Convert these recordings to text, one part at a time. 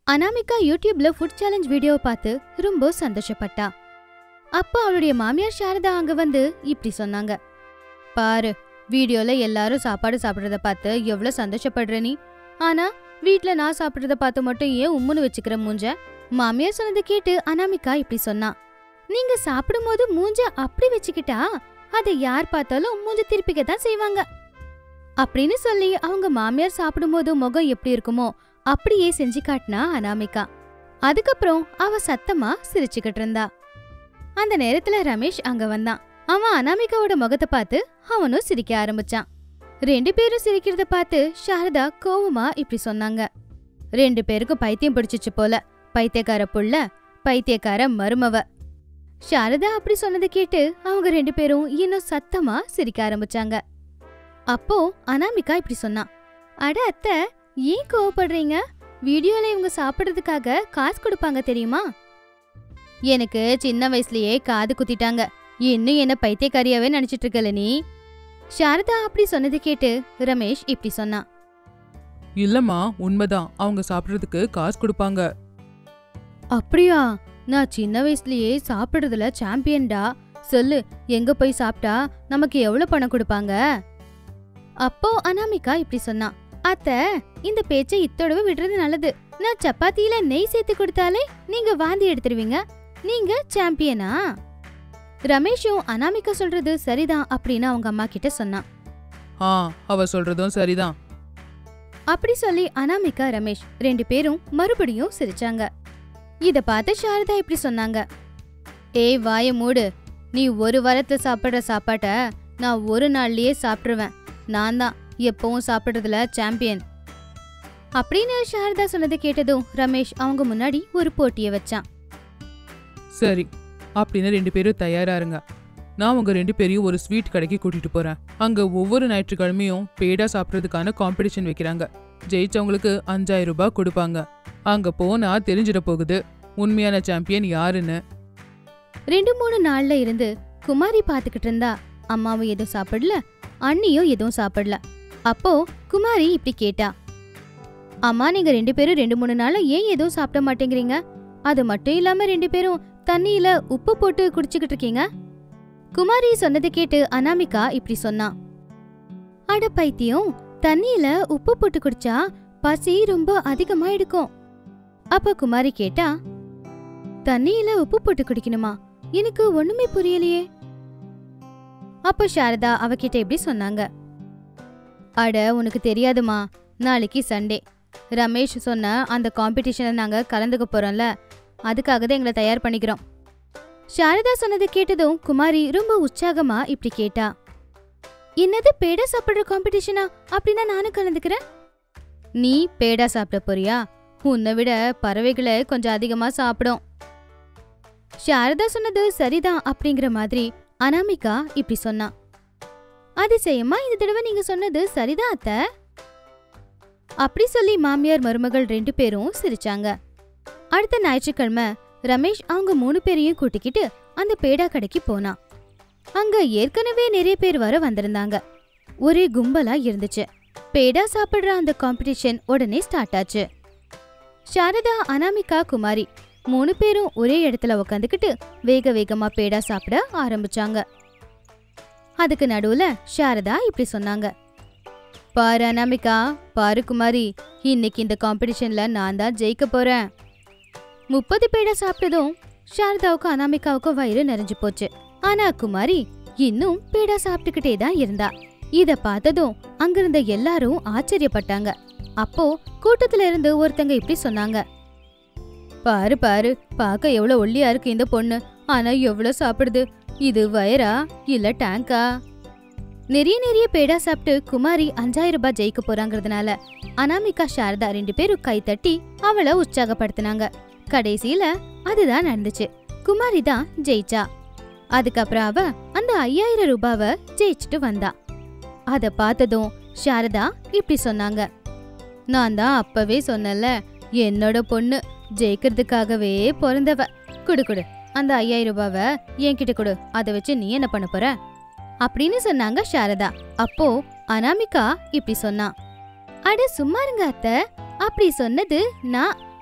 அனாமிகா யூடியூப்ல food challenge வீடியோவை பார்த்து ரொம்ப சந்தோஷப்பட்டா அப்போ அவளுடைய மாமியார் சாரதா அங்க வந்து இப்படி சொன்னாங்க பாரு வீடியோல எல்லாரும் சாப்பாடு சாப்பிடுறத பார்த்து எவ்வளவு சந்தோஷப்படுற நீ ஆனா வீட்ல நான் சாப்பிடுறத பார்த்து மட்டும் ஏன் உம்முன்னு வச்சுக்கிற மூஞ்ச மாமியார் சொன்னதை கேட்டு அனாமிகா இப்படி சொன்னா நீங்க சாப்பிடும்போது மூஞ்ச அப்படி வச்சுக்கிட்டா அதை யார் பார்த்தாலும் மூஞ்ச திருப்பிக்க தான் செய்வாங்க அப்படின்னு சொல்லி அவங்க மாமியார் சாப்பிடும்போது முகம் எப்படி இருக்குமோ அப்படியே செஞ்சு காட்டினா அனாமிகா அதுக்கப்புறம் அவ சத்தமா சிரிச்சுக்கிட்டு இருந்தா அந்த நேரத்துல ரமேஷ் அங்க வந்தான் அவன் அனாமிகாவோட முகத்தை பார்த்து அவனும் சிரிக்க ஆரம்பிச்சான் ரெண்டு பேரும் சிரிக்கிறத பார்த்து சாரதா கோவமா இப்படி சொன்னாங்க ரெண்டு பேருக்கும் பைத்தியம் பிடிச்சிச்சு போல பைத்தியக்கார புள்ள பைத்தியக்கார மருமவ சாரதா அப்படி சொன்னதை கேட்டு அவங்க ரெண்டு பேரும் இன்னும் சத்தமா சிரிக்க ஆரம்பிச்சாங்க அப்போ அனாமிகா இப்படி சொன்னா அட அத்தை ஏன் கோவப்படுறீங்க வீடியோல இவங்க சாப்பிடுறதுக்காக காசு கொடுப்பாங்க தெரியுமா எனக்கு சின்ன வயசுலயே காது குத்திட்டாங்க இன்னும் என்ன பைத்தியக்காரியாவே நினைச்சிட்டு இருக்கல நீ சாரதா அப்படி சொன்னதை கேட்டு ரமேஷ் இப்படி சொன்னான் இல்லம்மா உண்மைதான் அவங்க சாப்பிடுறதுக்கு காசு கொடுப்பாங்க அப்படியா நான் சின்ன வயசுலயே சாப்பிடுறதுல சாம்பியன்டா சொல்லு எங்க போய் சாப்பிட்டா நமக்கு எவ்வளவு பணம் கொடுப்பாங்க அப்போ அனாமிகா இப்படி சொன்னா அத்த இந்த பேச்சை இத்தோடவே விடுறது நல்லது நான் சப்பாத்தியில நெய் சேர்த்து கொடுத்தாலே நீங்க வாந்தி எடுத்துருவீங்க நீங்க சாம்பியனா ரமேஷும் அனாமிகா சொல்றது சரிதான் அப்படின்னு அவங்க அம்மா கிட்ட சொன்னான் ஆ அவ சொல்றதும் சரிதான் அப்படி சொல்லி அனாமிகா ரமேஷ் ரெண்டு பேரும் மறுபடியும் சிரிச்சாங்க இத பார்த்து சாரதா இப்படி சொன்னாங்க ஏய் வாய மூடு நீ ஒரு வாரத்துல சாப்பிடுற சாப்பாட்ட நான் ஒரு நாள்லயே சாப்பிட்டுருவேன் நான் தான் எப்பவும் சாப்பிடுறதுல சாம்பியன் அப்படின்னு சாரதா சொன்னதை கேட்டதும் ரமேஷ் அவங்க முன்னாடி ஒரு போட்டியை வச்சான் சரி அப்படின்னு ரெண்டு பேரும் தயாரா இருங்க நான் உங்க ரெண்டு பேரையும் ஒரு ஸ்வீட் கடைக்கு கூட்டிட்டு போறேன் அங்க ஒவ்வொரு ஞாயிற்றுக்கிழமையும் பேடா சாப்பிட்றதுக்கான காம்படிஷன் வைக்கிறாங்க ஜெயிச்சவங்களுக்கு அஞ்சாயிரம் ரூபாய் கொடுப்பாங்க அங்க போனா தெரிஞ்சிட போகுது உண்மையான சாம்பியன் யாருன்னு ரெண்டு மூணு நாள்ல இருந்து குமாரி பாத்துக்கிட்டு இருந்தா அம்மாவும் எதுவும் சாப்பிடல அண்ணியும் எதுவும் சாப்பிடல அப்போ குமாரி இப்படி கேட்டா அம்மா நீங்க ரெண்டு பேரும் ரெண்டு மூணு நாளா ஏன் எதுவும் சாப்பிட மாட்டேங்கிறீங்க அது மட்டும் இல்லாம ரெண்டு பேரும் தண்ணியில உப்பு போட்டு குடிச்சுக்கிட்டு இருக்கீங்க குமாரி சொன்னதை கேட்டு அனாமிகா இப்படி சொன்னா அட பைத்தியம் தண்ணியில உப்பு போட்டு குடிச்சா பசி ரொம்ப அதிகமா எடுக்கும் அப்ப குமாரி கேட்டா தண்ணியில உப்பு போட்டு குடிக்கணுமா எனக்கு ஒண்ணுமே புரியலையே அப்போ சாரதா அவகிட்ட இப்படி சொன்னாங்க அட உனக்கு தெரியாதுமா நாளைக்கு சண்டே ரமேஷ் சொன்ன அந்த காம்படிஷனை நாங்க கலந்துக்க போறோம்ல அதுக்காக தான் எங்களை தயார் பண்ணிக்கிறோம் சாரதா சொன்னதை கேட்டதும் குமாரி ரொம்ப உற்சாகமா இப்படி கேட்டா என்னது பேடா சாப்பிடுற காம்படிஷனா அப்படின்னா நானும் கலந்துக்கிறேன் நீ பேடா சாப்பிட போறியா உன்னை விட பறவைகளை கொஞ்சம் அதிகமா சாப்பிடும் சாரதா சொன்னது சரிதான் அப்படிங்கிற மாதிரி அனாமிகா இப்படி சொன்னா அதிசயமா இந்த தடவை நீங்க சொன்னது சரிதான் அத்த அப்படி சொல்லி மாமியார் மருமகள் ரெண்டு பேரும் சிரிச்சாங்க அடுத்த ஞாயிற்றுக்கிழமை ரமேஷ் அவங்க மூணு பேரையும் கூட்டிக்கிட்டு அந்த பேடா கடைக்கு போனான் அங்க ஏற்கனவே நிறைய பேர் வர வந்திருந்தாங்க ஒரே கும்பலா இருந்துச்சு பேடா சாப்பிடுற அந்த காம்படிஷன் உடனே ஸ்டார்ட் ஆச்சு சாரதா அனாமிகா குமாரி மூணு பேரும் ஒரே இடத்துல உக்காந்துக்கிட்டு வேக வேகமா பேடா சாப்பிட ஆரம்பிச்சாங்க அதுக்கு நடுவுல சாரதா இப்படி சொன்னாங்க பாரு அனாமிகா பாரு குமாரி இன்னைக்கு இந்த காம்படிஷன்ல நான் தான் ஜெயிக்க போறேன் முப்பது பேடா சாப்பிட்டதும் சாரதாவுக்கும் அனாமிகாவுக்கும் வயிறு நிறைஞ்சு போச்சு ஆனா குமாரி இன்னும் பேடா சாப்பிட்டுக்கிட்டே தான் இருந்தா இத பார்த்ததும் அங்கிருந்த எல்லாரும் ஆச்சரியப்பட்டாங்க அப்போ கூட்டத்துல இருந்து ஒருத்தங்க இப்படி சொன்னாங்க பாரு பாரு பார்க்க எவ்வளவு ஒல்லியா இருக்கு இந்த பொண்ணு ஆனா எவ்வளவு சாப்பிடுது இது வயரா இல்ல டேங்கா நிறைய நிறைய பேடா சாப்பிட்டு குமாரி அஞ்சாயிரம் ரூபாய் ஜெயிக்க போறாங்கிறதுனால அனாமிகா சாரதா ரெண்டு பேரும் கை தட்டி அவளை உற்சாகப்படுத்தினாங்க கடைசியில அதுதான் நடந்துச்சு குமாரி தான் ஜெயிச்சா அதுக்கப்புறம் அவ அந்த ஐயாயிரம் ரூபாவை ஜெயிச்சுட்டு வந்தா அத பார்த்ததும் சாரதா இப்படி சொன்னாங்க நான் தான் அப்பவே சொன்னல என்னோட பொண்ணு ஜெயிக்கிறதுக்காகவே பிறந்தவ குடு குடு அந்த ஐயாயிரம் ரூபாவை என்கிட்ட கொடு அதை வச்சு நீ என்ன பண்ண போற அப்படின்னு சொன்னாங்க சாரதா அப்போ அனாமிகா இப்படி சொன்னா அட சும்மா இருங்க அத்த அப்படி சொன்னது நான்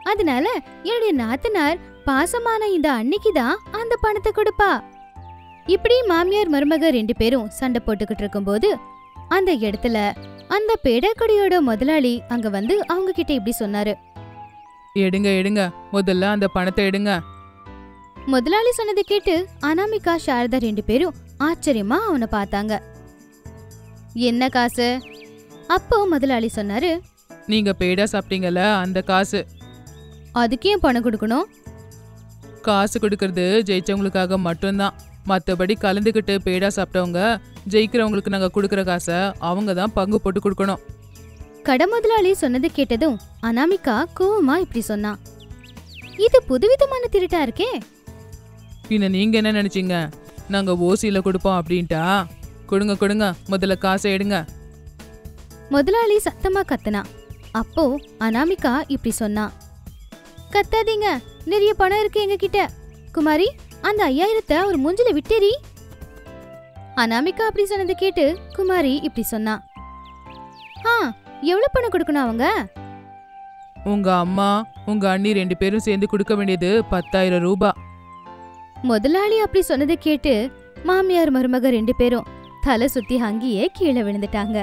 அதனால என்னுடைய நாத்தனார் பாசமான இந்த அன்னைக்கு தான் அந்த பணத்தை கொடுப்பா இப்படி மாமியார் மருமக ரெண்டு பேரும் சண்டை போட்டுக்கிட்டு இருக்கும்போது அந்த இடத்துல அந்த பேடக்கடையோட முதலாளி அங்க வந்து அவங்க கிட்ட இப்படி சொன்னாரு எடுங்க எடுங்க முதல்ல அந்த பணத்தை எடுங்க முதலாளி சொன்னதை கேட்டு அனாமிகா சாரதா ரெண்டு பேரும் ஆச்சரியமா அவனை பார்த்தாங்க என்ன காசு அப்போ முதலாளி சொன்னாரு நீங்க பேடா சாப்பிட்டீங்கல்ல அந்த காசு அதுக்கு ஏன் பணம் கொடுக்கணும் காசு கொடுக்கறது ஜெயிச்சவங்களுக்காக மட்டும்தான் மற்றபடி கலந்துக்கிட்டு பேடா சாப்பிட்டவங்க ஜெயிக்கிறவங்களுக்கு நாங்கள் கொடுக்குற காசை அவங்க தான் பங்கு போட்டு கொடுக்கணும் கடை முதலாளி சொன்னதை கேட்டதும் அனாமிகா கோவமா இப்படி சொன்னா இது புதுவிதமான திருட்டா இருக்கே பின்ன நீங்க என்ன நினைச்சீங்க நாங்க ஓசியில கொடுப்போம் அப்படின்ட்டா கொடுங்க கொடுங்க முதல்ல காசை எடுங்க முதலாளி சத்தமா கத்துனா அப்போ அனாமிகா இப்படி சொன்னா கத்தாதீங்க நிறைய பணம் இருக்கு எங்க கிட்ட குமாரி அந்த ஐயாயிரத்தை அவர் மூஞ்சில விட்டேரி அனாமிகா அப்படி சொன்னதை கேட்டு குமாரி இப்படி சொன்னா ஆ எவ்வளவு பணம் கொடுக்கணும் அவங்க உங்க அம்மா உங்க அண்ணி ரெண்டு பேரும் சேர்ந்து கொடுக்க வேண்டியது பத்தாயிரம் ரூபாய் முதலாளி அப்படி சொன்னதை கேட்டு மாமியார் மருமக ரெண்டு பேரும் தலை சுத்தி அங்கேயே கீழே விழுந்துட்டாங்க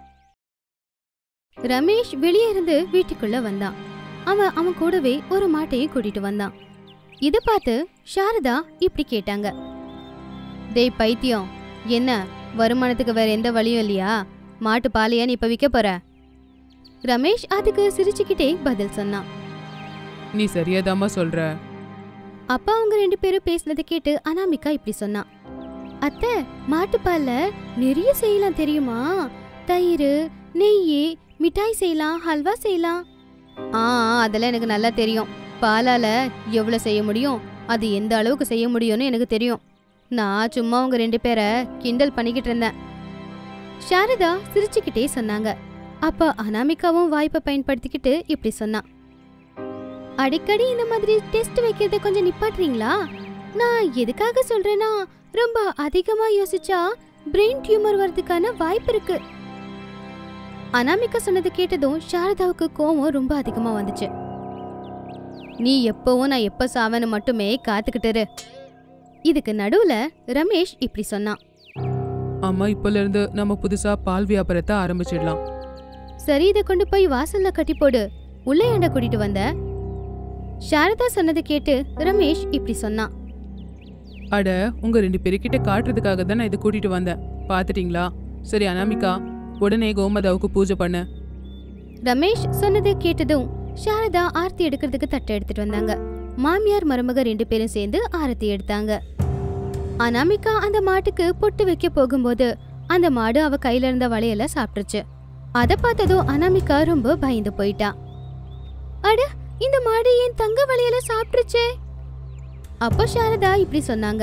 ரமேஷ் வெளியே இருந்து வீட்டுக்குள்ள வந்தான் அவன் அவன் கூடவே ஒரு மாட்டையும் கூட்டிட்டு வந்தான் இத பார்த்து சாரதா இப்படி கேட்டாங்க டேய் பைத்தியம் என்ன வருமானத்துக்கு வேற எந்த வழியும் இல்லையா மாட்டு பாலையா நீ இப்ப விற்க போற ரமேஷ் அதுக்கு சிரிச்சுக்கிட்டே பதில் சொன்னான் நீ சரியாதாம்மா சொல்ற அப்பா அவங்க ரெண்டு பேரும் பேசினதை கேட்டு அனாமிகா இப்படி சொன்னா அத்தை மாட்டுப்பால்ல நிறைய செய்யலாம் தெரியுமா தயிர் நெய் மிட்டாய் செய்யலாம் ஹல்வா செய்யலாம் ஆ ஆ, அதெல்லாம் எனக்கு நல்லா தெரியும் பாலால எவ்வளவு செய்ய முடியும் அது எந்த அளவுக்கு செய்ய முடியும்னு எனக்கு தெரியும் நான் சும்மா உங்க ரெண்டு பேரை கிண்டல் பண்ணிக்கிட்டு இருந்தேன் சாரதா சிரிச்சுக்கிட்டே சொன்னாங்க அப்ப அனாமிகாவும் வாய்ப்பை பயன்படுத்திக்கிட்டு இப்படி சொன்னா அடிக்கடி இந்த மாதிரி டெஸ்ட் வைக்கிறத கொஞ்சம் நிப்பாட்டுறீங்களா நான் எதுக்காக சொல்றேன்னா ரொம்ப அதிகமா யோசிச்சா பிரெயின் டியூமர் வரதுக்கான வாய்ப்பு இருக்கு அனாமிகா சொன்னதை கேட்டதும் சாரதாவுக்கு கோவம் ரொம்ப அதிகமா வந்துச்சு நீ எப்பவும் நான் எப்ப சாவேன்னு மட்டுமே காத்துக்கிட்டு இரு. இதுக்கு நடுவுல ரமேஷ் இப்படி சொன்னான் அம்மா இப்பல இருந்து நம்ம புதுசா பால் வியாபாரத்தை ஆரம்பிச்சிடலாம் சரி இதை கொண்டு போய் வாசல்ல கட்டி போடு உள்ள ஏண்ட கூட்டிட்டு வந்த சாரதா சொன்னதை கேட்டு ரமேஷ் இப்படி சொன்னான் அட உங்க ரெண்டு பேருக்கிட்ட காட்டுறதுக்காக தான் நான் இதை கூட்டிட்டு வந்தேன் பாத்துட்டீங்களா சரி அனாமிகா உடனே கோமதாவுக்கு பூஜை பண்ணு ரமேஷ் சொன்னதை கேட்டதும் சாரதா ஆர்த்தி எடுக்கிறதுக்கு தட்டை எடுத்துட்டு வந்தாங்க மாமியார் மருமக ரெண்டு பேரும் சேர்ந்து ஆரத்தி எடுத்தாங்க அனாமிகா அந்த மாட்டுக்கு பொட்டு வைக்க போகும்போது அந்த மாடு அவ கையில இருந்த வளையல சாப்பிட்டுருச்சு அத பார்த்ததும் அனாமிகா ரொம்ப பயந்து போயிட்டா அட இந்த மாடு என் தங்க வளையல சாப்பிட்டுருச்சே அப்போ சாரதா இப்படி சொன்னாங்க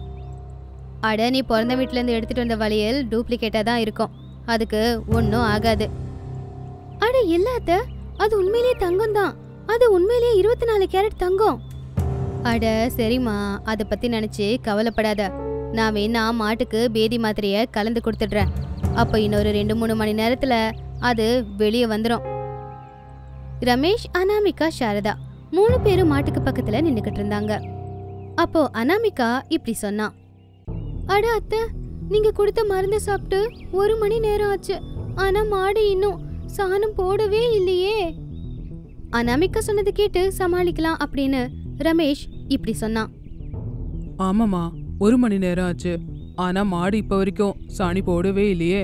அட நீ பிறந்த வீட்ல இருந்து எடுத்துட்டு வந்த வளையல் டூப்ளிகேட்டா தான் இருக்கும் அதுக்கு ஒன்றும் ஆகாது அட இல்லாத அது உண்மையிலேயே தங்கம் தான் அது உண்மையிலேயே இருபத்தி நாலு கேரட் தங்கம் அட சரிம்மா அதை பத்தி நினைச்சு கவலைப்படாத நான் வேணா மாட்டுக்கு பேதி மாத்திரைய கலந்து கொடுத்துடுறேன் அப்போ இன்னொரு ரெண்டு மூணு மணி நேரத்துல அது வெளியே வந்துடும் ரமேஷ் அனாமிகா சாரதா மூணு பேரும் மாட்டுக்கு பக்கத்துல நின்னுக்கிட்டு இருந்தாங்க அப்போ அனாமிகா இப்படி சொன்னான் அட அத்தை நீங்க கொடுத்த மருந்து சாப்பிட்டு ஒரு மணி நேரம் ஆச்சு ஆனா மாடு இன்னும் சாணம் போடவே இல்லையே அனாமிகா சொன்னது கேட்டு சமாளிக்கலாம் அப்படின்னு ரமேஷ் இப்படி சொன்னான் ஆமாம்மா ஒரு மணி நேரம் ஆச்சு ஆனா மாடு இப்ப வரைக்கும் சாணி போடவே இல்லையே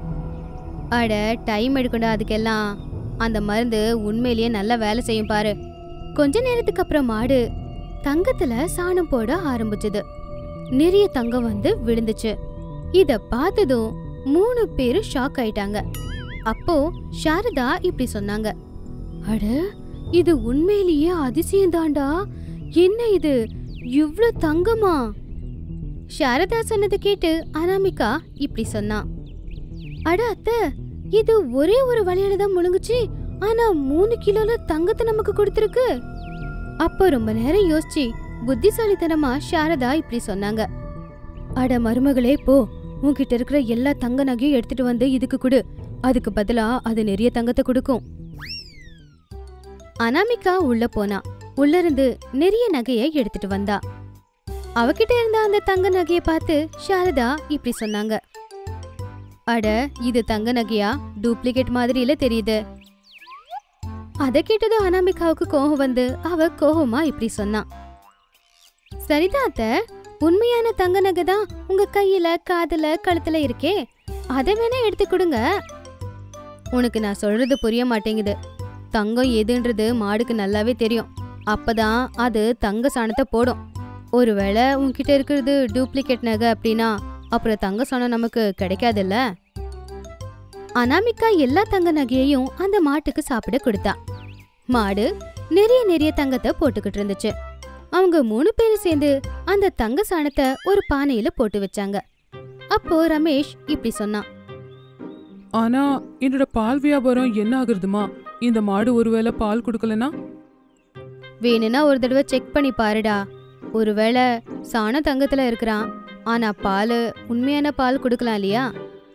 அட டைம் எடுக்கணும் அதுக்கெல்லாம் அந்த மருந்து உண்மையிலேயே நல்லா வேலை செய்யும் பாரு கொஞ்ச நேரத்துக்கு அப்புறம் மாடு தங்கத்துல சாணம் போட ஆரம்பிச்சது நிறைய தங்கம் வந்து விழுந்துச்சு இத பார்த்ததும் மூணு பேரும் ஷாக் ஆயிட்டாங்க அப்போ சாரதா இப்படி சொன்னாங்க அட இது உண்மையிலேயே அதிசயம் தாண்டா என்ன இது இவ்ளோ தங்கமா சாரதா சொன்னதை கேட்டு அனாமிகா இப்படி சொன்னா அட அத்தை இது ஒரே ஒரு வளையல தான் முழுங்குச்சு ஆனா மூணு கிலோல தங்கத்தை நமக்கு கொடுத்துருக்கு அப்ப ரொம்ப நேரம் யோசிச்சு புத்திசாலித்தனமா சாரதா இப்படி சொன்னாங்க அட மருமகளே போ உன்கிட்ட இருக்கிற எல்லா தங்க நகையும் எடுத்துட்டு வந்து இதுக்கு கொடு அதுக்கு பதிலா அது நிறைய தங்கத்தை கொடுக்கும் அனாமிகா உள்ள போனா உள்ள இருந்து நிறைய நகைய எடுத்துட்டு வந்தா அவகிட்ட இருந்த அந்த தங்க நகைய பார்த்து சாரதா இப்படி சொன்னாங்க அட இது தங்க நகையா டூப்ளிகேட் மாதிரில தெரியுது அத கேட்டதும் அனாமிகாவுக்கு கோபம் வந்து அவ கோபமா இப்படி சொன்னா சரிதான் அத்த உண்மையான தங்க நகை தான் உங்க கையில காதுல கழுத்துல இருக்கே அதை வேணா எடுத்து கொடுங்க உனக்கு நான் சொல்றது புரிய மாட்டேங்குது தங்கம் எதுன்றது மாடுக்கு நல்லாவே தெரியும் அப்பதான் அது தங்க சாணத்தை போடும் ஒருவேளை உன்கிட்ட இருக்கிறது டூப்ளிகேட் நகை அப்படின்னா அப்புறம் தங்க சாணம் நமக்கு கிடைக்காதுல்ல அனாமிகா எல்லா தங்க நகையையும் அந்த மாட்டுக்கு சாப்பிட கொடுத்தா மாடு நிறைய நிறைய தங்கத்தை போட்டுக்கிட்டு இருந்துச்சு அவங்க மூணு பேரும் சேர்ந்து அந்த தங்க சாணத்தை ஒரு பானையில போட்டு வச்சாங்க அப்போ ரமேஷ் இப்படி சொன்னான் ஆனா என்னோட பால் வியாபாரம் என்ன ஆகுறதுமா இந்த மாடு ஒருவேளை பால் கொடுக்கலனா வேணும்னா ஒரு தடவை செக் பண்ணி பாருடா ஒருவேளை சாண தங்கத்துல இருக்கிறான் ஆனா பால் உண்மையான பால் கொடுக்கலாம் இல்லையா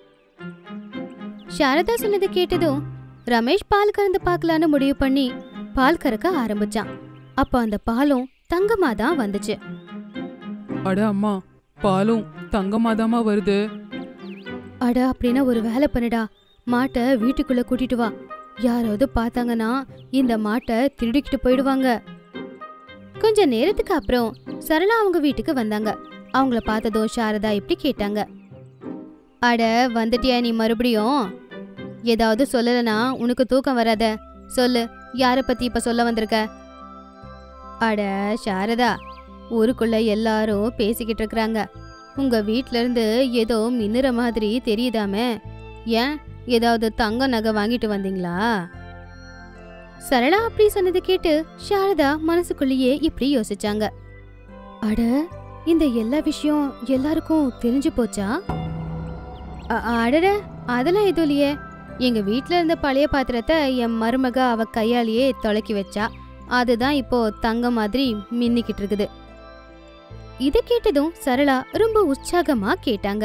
சாரதா சொன்னதை கேட்டதும் ரமேஷ் பால் கறந்து பார்க்கலான்னு முடிவு பண்ணி பால் கறக்க ஆரம்பிச்சான் அப்போ அந்த பாலும் தங்கமா தான் வந்துச்சு அட அம்மா பாலும் தங்கமாதாமா வருது அட அப்படின்னா ஒரு வேலை பண்ணுடா மாட்டை வீட்டுக்குள்ள கூட்டிட்டு வா யாராவது பார்த்தாங்கன்னா இந்த மாட்டை திருடிக்கிட்டு போயிடுவாங்க கொஞ்ச நேரத்துக்கு அப்புறம் சரளா அவங்க வீட்டுக்கு வந்தாங்க அவங்கள பார்த்ததும் சாரதா இப்படி கேட்டாங்க அட வந்துட்டியா நீ மறுபடியும் ஏதாவது சொல்லலனா உனக்கு தூக்கம் வராத சொல்லு யார பத்தி இப்ப சொல்ல வந்திருக்க அட சாரதா ஊருக்குள்ள எல்லாரும் பேசிக்கிட்டு இருக்கறாங்க உங்க வீட்ல இருந்து ஏதோ மின்னுற மாதிரி தெரியுதாமே ஏன் ஏதாவது தங்க நகை வாங்கிட்டு வந்தீங்களா சரளா அப்படி சொன்னதை கேட்டு சாரதா மனசுக்குள்ளேயே இப்படி யோசிச்சாங்க அட இந்த எல்லா விஷயம் எல்லாருக்கும் தெரிஞ்சு போச்சா அ- அடட அதெல்லாம் எதுவும் இல்லையே எங்க வீட்ல இருந்த பழைய பாத்திரத்தை என் மருமக அவ கையாலேயே தொலைக்கி வச்சா அதுதான் இப்போ தங்க மாதிரி மின்னிக்கிட்டு இருக்குது இத கேட்டதும் சரளா ரொம்ப உற்சாகமா கேட்டாங்க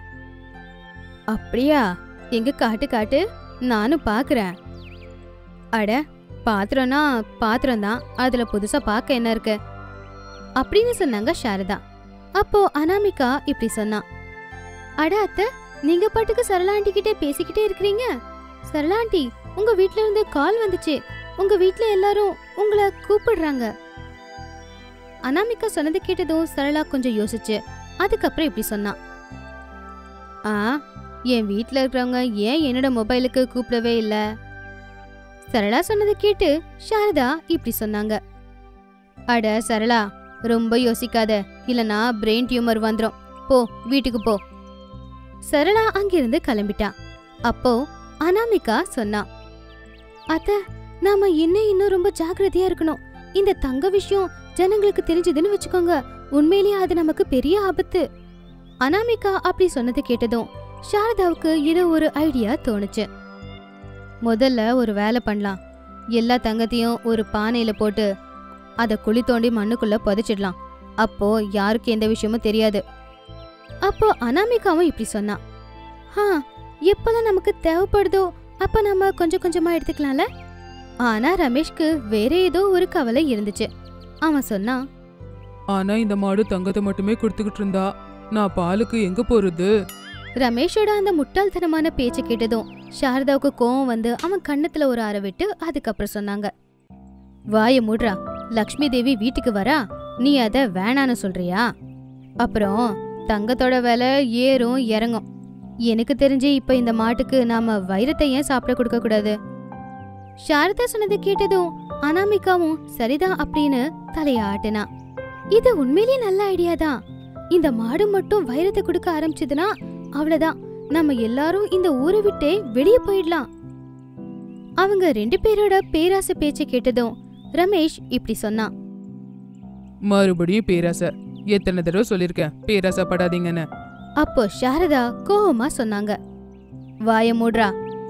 அப்படியா எங்க காட்டு காட்டு நானும் பாக்குறேன் அட பாத்திரம்னா பாத்திரம் தான் அதுல புதுசா பார்க்க என்ன இருக்கு அப்படின்னு சொன்னாங்க சாரதா அப்போ அனாமிகா இப்படி சொன்னா அட அத்தை நீங்க பாட்டுக்கு சரளா ஆண்டி கிட்ட பேசிக்கிட்டே இருக்கிறீங்க சரளா ஆண்டி உங்க வீட்ல இருந்து கால் வந்துச்சு உங்க வீட்ல எல்லாரும் உங்களை கூப்பிடுறாங்க அனாமிகா சொன்னது கேட்டதும் சரளா கொஞ்சம் யோசிச்சு அதுக்கப்புறம் இப்படி சொன்னா ஆ என் வீட்ல இருக்கிறவங்க ஏன் என்னோட மொபைலுக்கு கூப்பிடவே இல்ல சரளா சொன்னதை கேட்டு சாரதா இப்படி சொன்னாங்க அட சரளா ரொம்ப யோசிக்காத இல்லனா பிரெயின் டியூமர் வந்துரும் போ வீட்டுக்கு போ சரளா அங்கிருந்து கிளம்பிட்டா அப்போ அனாமிகா சொன்னா அத்த நாம இன்னும் இன்னும் ரொம்ப ஜாக்கிரதையா இருக்கணும் இந்த தங்க விஷயம் ஜனங்களுக்கு தெரிஞ்சதுன்னு வச்சுக்கோங்க உண்மையிலேயே அது நமக்கு பெரிய ஆபத்து அனாமிகா அப்படி சொன்னது கேட்டதும் சாரதாவுக்கு ஏதோ ஒரு ஐடியா தோணுச்சு முதல்ல ஒரு வேலை பண்ணலாம் எல்லா தங்கத்தையும் ஒரு பானையில போட்டு அதை குழி தோண்டி மண்ணுக்குள்ள புதைச்சிடலாம் அப்போ யாருக்கு எந்த விஷயமும் தெரியாது அப்போ அனாமிகாவும் இப்படி சொன்னா ஹா எப்பெல்லாம் நமக்கு தேவைப்படுதோ அப்ப நம்ம கொஞ்சம் கொஞ்சமா எடுத்துக்கலாம்ல ஆனா ரமேஷ்க்கு வேற ஏதோ ஒரு கவலை இருந்துச்சு அவன் சொன்னான் ஆனா இந்த மாடு தங்கத்தை மட்டுமே கொடுத்துக்கிட்டு இருந்தா நான் பாலுக்கு எங்க போறது ரமேஷோட அந்த முட்டாள்தனமான பேச்சை கேட்டதும் சாரதாவுக்கு கோவம் வந்து அவன் கண்ணத்துல ஒரு அறை விட்டு அதுக்கப்புறம் சொன்னாங்க வாய மூடுறா லக்ஷ்மி தேவி வீட்டுக்கு வரா நீ அத வேணான்னு சொல்றியா அப்புறம் தங்கத்தோட விலை ஏறும் இறங்கும் எனக்கு தெரிஞ்சு இப்ப இந்த மாட்டுக்கு நாம வைரத்தை ஏன் சாப்பிட கொடுக்க கூடாது சாரதா சொன்னதை கேட்டதும் அனாமிகாவும் சரிதான் அப்படின்னு தலைய ஆட்டுனா இது உண்மையிலேயே நல்ல ஐடியா தான் இந்த மாடு மட்டும் வைரத்தை கொடுக்க ஆரம்பிச்சதுன்னா அவ்வளவுதான் நம்ம எல்லாரும் இந்த ஊரை விட்டே வெளியே போயிடலாம் அவங்க ரெண்டு பேரோட பேராசை பேச்சை கேட்டதும் ரமேஷ் இப்படி சொன்னான் மறுபடியும் பேராசை எத்தனை தடவை சொல்லிருக்கேன் பேராசைப்படாதீங்கன்னு அப்போ சாரதா கோவமா சொன்னாங்க வாய மூடுறா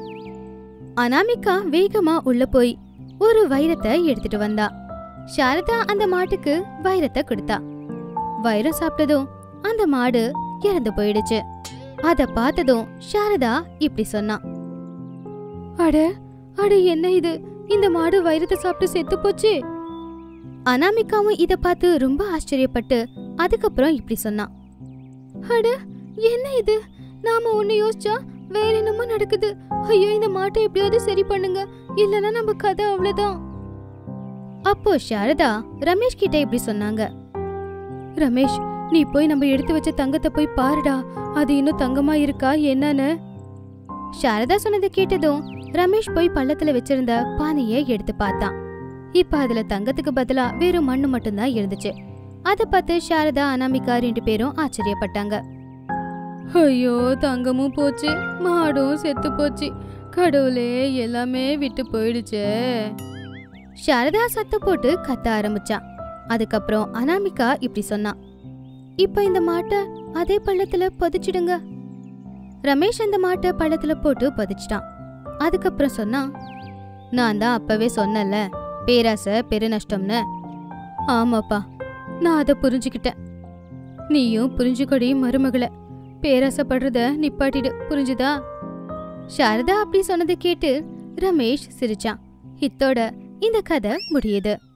அனாமிகா வேகமா உள்ள போய் ஒரு வைரத்தை எடுத்துட்டு வந்தா சாரதா அந்த மாட்டுக்கு வைரத்தை கொடுத்தா வைரம் சாப்பிட்டதும் அந்த மாடு இறந்து போயிடுச்சு அத பார்த்ததும் சாரதா இப்படி சொன்னா அட அட என்ன இது இந்த மாடு வைரத்தை சாப்பிட்டு செத்து போச்சு அனாமிகாவும் இத பார்த்து ரொம்ப ஆச்சரியப்பட்டு அதுக்கப்புறம் இப்படி சொன்னான் அட என்ன இது நாம ஒண்ணு யோசிச்சா வேற என்னமோ நடக்குது ஐயோ இந்த மாட்டை எப்படியாவது சரி பண்ணுங்க இல்லனா நம்ம கதை அவ்வளவுதான் அப்போ சாரதா ரமேஷ் கிட்ட இப்படி சொன்னாங்க ரமேஷ் நீ போய் நம்ம எடுத்து வச்ச தங்கத்தை போய் பாருடா அது இன்னும் தங்கமா இருக்கா என்னன்னு சாரதா சொன்னதை கேட்டதும் ரமேஷ் போய் பள்ளத்துல வச்சிருந்த பானையை எடுத்து பார்த்தான் இப்ப அதுல தங்கத்துக்கு பதிலா வெறும் மண்ணு மட்டும்தான் இருந்துச்சு அத பார்த்து சாரதா அனாமிகா ரெண்டு பேரும் ஆச்சரியப்பட்டாங்க ஐயோ தங்கமும் போச்சு மாடும் செத்து போச்சு கடவுளே எல்லாமே விட்டு போயிடுச்சே சாரதா சத்த போட்டு கத்த ஆரம்பிச்சான் அதுக்கப்புறம் அனாமிகா இப்படி சொன்னான் இப்ப இந்த மாட்டை அதே பள்ளத்துல புதைச்சிடுங்க ரமேஷ் அந்த மாட்டை பள்ளத்துல போட்டு புதைச்சிட்டான் அதுக்கப்புறம் சொன்னான் நான் தான் அப்பவே சொன்னல பேராசை பெருநஷ்டம்னு ஆமாப்பா நான் அதை புரிஞ்சுக்கிட்டேன் நீயும் புரிஞ்சுக்கொடி மருமகள பேராசைப்படுறத நிப்பாட்டிடு புரிஞ்சுதா சாரதா அப்படி சொன்னதை கேட்டு ரமேஷ் சிரிச்சான் இத்தோட இந்த கதை முடியுது